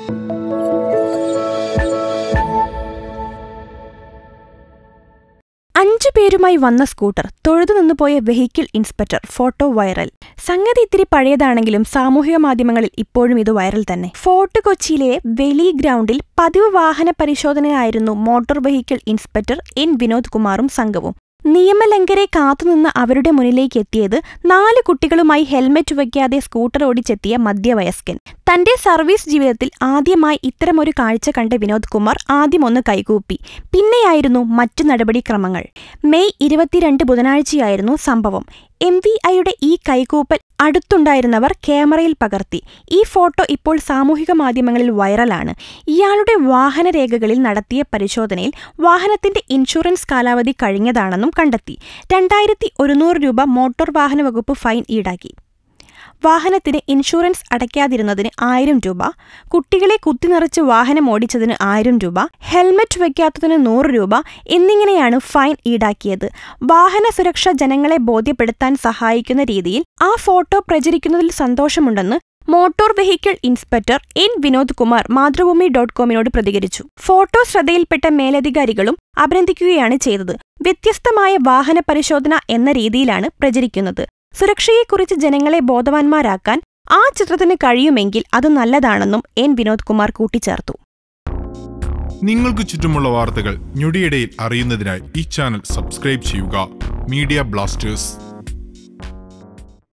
അഞ്ചു പേരുമായി വന്ന സ്കൂട്ടർ തൊഴുതു നിന്നുപോയ വെഹിക്കിൾ ഇൻസ്പെക്ടർ ഫോട്ടോ വൈറൽ സംഗതി ഇത്തിരി പഴയതാണെങ്കിലും സാമൂഹിക മാധ്യമങ്ങളിൽ ഇപ്പോഴും ഇത് വൈറൽ തന്നെ ഫോർട്ട് കൊച്ചിയിലെ വെലി ഗ്രൗണ്ടിൽ പതിവ് വാഹന പരിശോധനയായിരുന്നു motor vehicle inspector N Vinod കുമാറും സംഘവും നിയമലംഘരെ കാത്തുനിന്ന് അവരുടെ മുന്നിലേക്ക് എത്തിയത് നാല് കുട്ടികളുമായി ഹെൽമറ്റ് വയ്ക്കാതെ സ്കൂട്ടർ ഓടിച്ചെത്തിയ മധ്യവയസ്കൻ തന്റെ സർവീസ് ജീവിതത്തിൽ ആദ്യമായി ഇത്തരമൊരു കാഴ്ച കണ്ട വിനോദ് കുമാർ ആദ്യം ഒന്ന് കൈകൂപ്പി പിന്നെയായിരുന്നു മറ്റു നടപടിക്രമങ്ങൾ മെയ് ഇരുപത്തിരണ്ട് ബുധനാഴ്ചയായിരുന്നു സംഭവം എം വി ഐയുടെ ഈ കൈകൂപ്പൽ അടുത്തുണ്ടായിരുന്നവർ ക്യാമറയിൽ പകർത്തി ഈ ഫോട്ടോ ഇപ്പോൾ സാമൂഹിക മാധ്യമങ്ങളിൽ വൈറലാണ് ഇയാളുടെ വാഹനരേഖകളിൽ നടത്തിയ പരിശോധനയിൽ വാഹനത്തിന്റെ ഇൻഷുറൻസ് കാലാവധി കഴിഞ്ഞതാണെന്നും കണ്ടെത്തി രണ്ടായിരത്തി ഒരുന്നൂറ് രൂപ മോട്ടോർ വാഹന വകുപ്പ് ഫൈൻ ഈടാക്കി വാഹനത്തിന് ഇൻഷുറൻസ് അടയ്ക്കാതിരുന്നതിന് ആയിരം രൂപ കുട്ടികളെ കുത്തിനിറച്ച് വാഹനം ഓടിച്ചതിന് ആയിരം രൂപ ഹെൽമറ്റ് വയ്ക്കാത്തതിന് നൂറ് രൂപ എന്നിങ്ങനെയാണ് ഫൈൻ ഈടാക്കിയത് വാഹന സുരക്ഷ ജനങ്ങളെ ബോധ്യപ്പെടുത്താൻ സഹായിക്കുന്ന രീതിയിൽ ആ ഫോട്ടോ പ്രചരിക്കുന്നതിൽ സന്തോഷമുണ്ടെന്ന് motor vehicle inspector N Vinod Kumar Mathrubhumi dot കോമിനോട് പ്രതികരിച്ചു ഫോട്ടോ ശ്രദ്ധയിൽപ്പെട്ട മേലധികാരികളും അഭിനന്ദിക്കുകയാണ് ചെയ്തത് വ്യത്യസ്തമായ വാഹന പരിശോധന എന്ന രീതിയിലാണ് പ്രചരിക്കുന്നത് സുരക്ഷയെക്കുറിച്ച് ജനങ്ങളെ ബോധവാന്മാരാക്കാൻ ആ ചിത്രത്തിന് കഴിയുമെങ്കിൽ അത് നല്ലതാണെന്നും എൻ വിനോദ് കുമാർ കൂട്ടിച്ചേർത്തു നിങ്ങൾക്ക് ചുറ്റുമുള്ള വാർത്തകൾ ഞൊടിയിടയിൽ അറിയുന്നതിനായി ഈ ചാനൽ സബ്സ്ക്രൈബ് ചെയ്യുക മീഡിയ ബ്ലാസ്റ്റേഴ്സ്